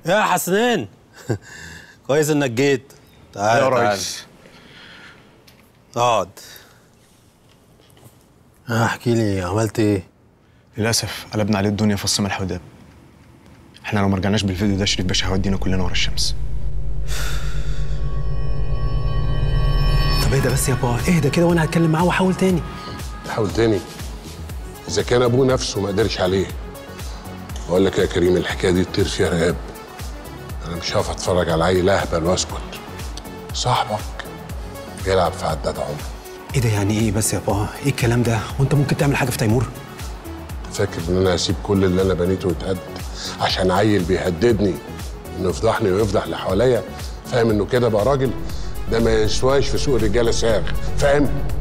يا حسنين كويس انك جيت تعال يا تعال. ريس اقعد آه، احكي لي عملت ايه للاسف قلبنا عليه الدنيا فص ملح وداب احنا لو ما رجعناش بالفيديو ده شريف باشا هيودينا كلنا ورا الشمس طب اهدى بس يا بابا اهدى كده وانا هتكلم معاه واحاول تاني حاول تاني اذا كان ابوه نفسه ما قدرش عليه بقول لك يا كريم الحكايه دي تطير فيها رقاب انا مش هقف اتفرج على عيل اهبل واسكت صاحبك بيلعب في عداد عمر ايه ده يعني ايه بس يا بابا ايه الكلام ده وانت ممكن تعمل حاجه في تيمور فاكر ان انا هسيب كل اللي انا بنيته يتهد عشان عيل بيهددني انه يفضحني ويفضح اللي حواليا فاهم انه كده بقى راجل ده ما يسواش في سوق الرجاله ساغ فاهم